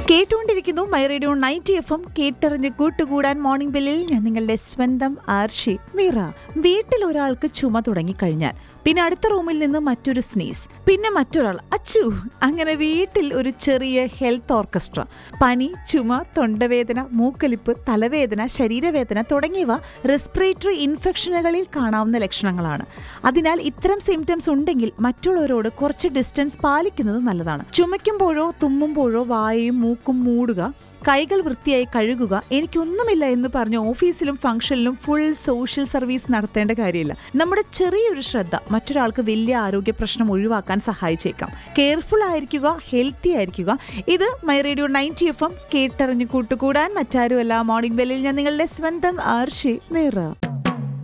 കേട്ടുകൊണ്ടിരിക്കുന്നു my radio night F M കേട്ടറിഞ്ഞ് കൂട്ടുകൂടാൻ മോർണിംഗ് ബെല്ലിൽ ഞാൻ നിങ്ങളുടെ സ്വന്തം ആർഷി മീറ വീട്ടിൽ ഒരാൾക്ക് ചുമ തുടങ്ങിക്കഴിഞ്ഞാൽ പിന്നെ അടുത്ത റൂമിൽ നിന്ന് മറ്റൊരു സ്നീസ് പിന്നെ മറ്റൊരാൾ അച്ചു അങ്ങനെ വീട്ടിൽ ഒരു ചെറിയ ഹെൽത്ത് ഓർക്കസ്ട്ര പനി ചുമ തൊണ്ടവേദന മൂക്കലിപ്പ് തലവേദന ശരീരവേദന തുടങ്ങിയവ റെസ്പിറേറ്ററി ഇൻഫെക്ഷനുകളിൽ കാണാവുന്ന ലക്ഷണങ്ങളാണ് അതിനാൽ ഇത്തരം സിംറ്റംസ് ഉണ്ടെങ്കിൽ മറ്റുള്ളവരോട് കുറച്ച് ഡിസ്റ്റൻസ് പാലിക്കുന്നത് നല്ലതാണ് ചുമയ്ക്കുമ്പോഴോ തുമ്മുമ്പോഴോ വായയും മൂക്കും മൂടുക കൈകൾ വൃത്തിയായി കഴുകുക എനിക്കൊന്നുമില്ല എന്ന് പറഞ്ഞ് ഓഫീസിലും ഫംഗ്ഷനിലും ഫുൾ സോഷ്യൽ സർവീസ് നടത്തേണ്ട കാര്യമില്ല നമ്മുടെ ചെറിയൊരു ശ്രദ്ധ മറ്റൊരാൾക്ക് വലിയ ആരോഗ്യ പ്രശ്നം ഒഴിവാക്കാൻ സഹായിച്ചേക്കാം കെയർഫുൾ ആയിരിക്കുക ഹെൽത്തി ആയിരിക്കുക ഇത് my radio ninety F M കേട്ടറിഞ്ഞ് കൂട്ടുകൂടാൻ മറ്റാരുമല്ല മോർണിംഗ് ബെല്ലിൽ ഞാൻ നിങ്ങളുടെ സ്വന്തം ആർഷി നിറ